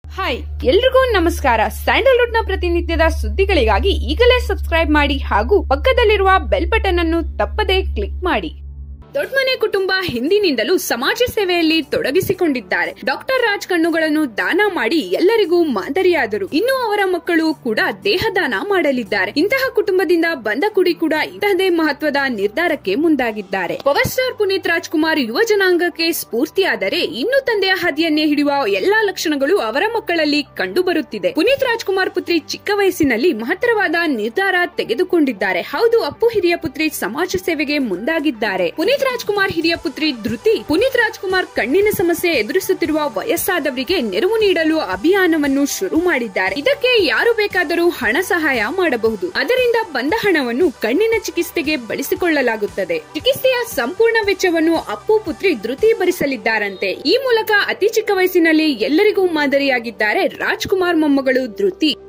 hi ಎಲ್ರಿಗೂ ನಮಸ್ಕಾರ Sandalwood ನ ಪ್ರತಿನಿತ್ಯದ ಸುದ್ದಿಗಳಿಗಾಗಿ ಈಗಲೇ ಸಬ್ಸ್ಕ್ರೈಬ್ ಮಾಡಿ ಹಾಗೂ ಪಕ್ಕದಲ್ಲಿರುವ ಬೆಲ್ ಬಟನ್ ಅನ್ನು ತಪ್ಪದೇ ಕ್ಲಿಕ್ ಮಾಡಿ ದೊಡ್ಮನೆ ಕುಟುಂಬ ಹಿಂದಿನಿಂದಲೂ ಸಮಾಜ ಸೇವೆಯಲ್ಲಿ ತೊಡಗಿಸಿಕೊಂಡಿದ್ದಾರೆ ಡಾಕ್ಟರ್ ರಾಜ್ ಕಣ್ಣುಗಳನ್ನು ದಾನ ಮಾಡಿ ಎಲ್ಲರಿಗೂ ಮಾದರಿಯಾದರು ಇನ್ನು ಅವರ ಮಕ್ಕಳು ಕೂಡ ದೇಹದಾನ ಮಾಡಲಿದ್ದಾರೆ ಇಂತಹ ಕುಟುಂಬದಿಂದ ಬಂದ ಕುಡಿ ಕೂಡ ಇಂತಹದೇ ಮಹತ್ವದ ನಿರ್ಧಾರಕ್ಕೆ ಮುಂದಾಗಿದ್ದಾರೆ ಪವರ್ ಸ್ಟಾರ್ ಪುನೀತ್ ರಾಜ್ಕುಮಾರ್ ಯುವ ಜನಾಂಗಕ್ಕೆ ಸ್ಫೂರ್ತಿಯಾದರೆ ಇನ್ನು ತಂದೆಯ ಹಾದಿಯನ್ನೇ ಹಿಡಿಯುವ ಎಲ್ಲಾ ಲಕ್ಷಣಗಳು ಅವರ ಮಕ್ಕಳಲ್ಲಿ ಕಂಡು ಬರುತ್ತಿದೆ ಪುನೀತ್ ರಾಜ್ಕುಮಾರ್ ಪುತ್ರಿ ಚಿಕ್ಕ ವಯಸ್ಸಿನಲ್ಲಿ ಮಹತ್ತರವಾದ ನಿರ್ಧಾರ ತೆಗೆದುಕೊಂಡಿದ್ದಾರೆ ಹೌದು ಅಪ್ಪು ಹಿರಿಯ ಪುತ್ರಿ ಸಮಾಜ ಸೇವೆಗೆ ಮುಂದಾಗಿದ್ದಾರೆ ಪುನೀತ್ ರಾಜ್ಕುಮಾರ್ ಹಿರಿಯ ಪುತ್ರಿ ಧೃತಿ ಪುನೀತ್ ರಾಜ್ಕುಮಾರ್ ಕಣ್ಣಿನ ಸಮಸ್ಯೆ ಎದುರಿಸುತ್ತಿರುವ ವಯಸ್ಸಾದವರಿಗೆ ನೆರವು ನೀಡಲು ಅಭಿಯಾನವನ್ನು ಶುರು ಮಾಡಿದ್ದಾರೆ ಇದಕ್ಕೆ ಯಾರು ಬೇಕಾದರೂ ಹಣ ಸಹಾಯ ಮಾಡಬಹುದು ಅದರಿಂದ ಬಂದ ಹಣವನ್ನು ಕಣ್ಣಿನ ಚಿಕಿತ್ಸೆಗೆ ಬಳಸಿಕೊಳ್ಳಲಾಗುತ್ತದೆ ಚಿಕಿತ್ಸೆಯ ಸಂಪೂರ್ಣ ವೆಚ್ಚವನ್ನು ಅಪ್ಪು ಪುತ್ರಿ ಧೃತಿ ಭರಿಸಲಿದ್ದಾರಂತೆ ಈ ಮೂಲಕ ಅತಿ ಚಿಕ್ಕ ವಯಸ್ಸಿನಲ್ಲಿ ಎಲ್ಲರಿಗೂ ಮಾದರಿಯಾಗಿದ್ದಾರೆ ರಾಜ್ಕುಮಾರ್ ಮೊಮ್ಮಗಳು ಧೃತಿ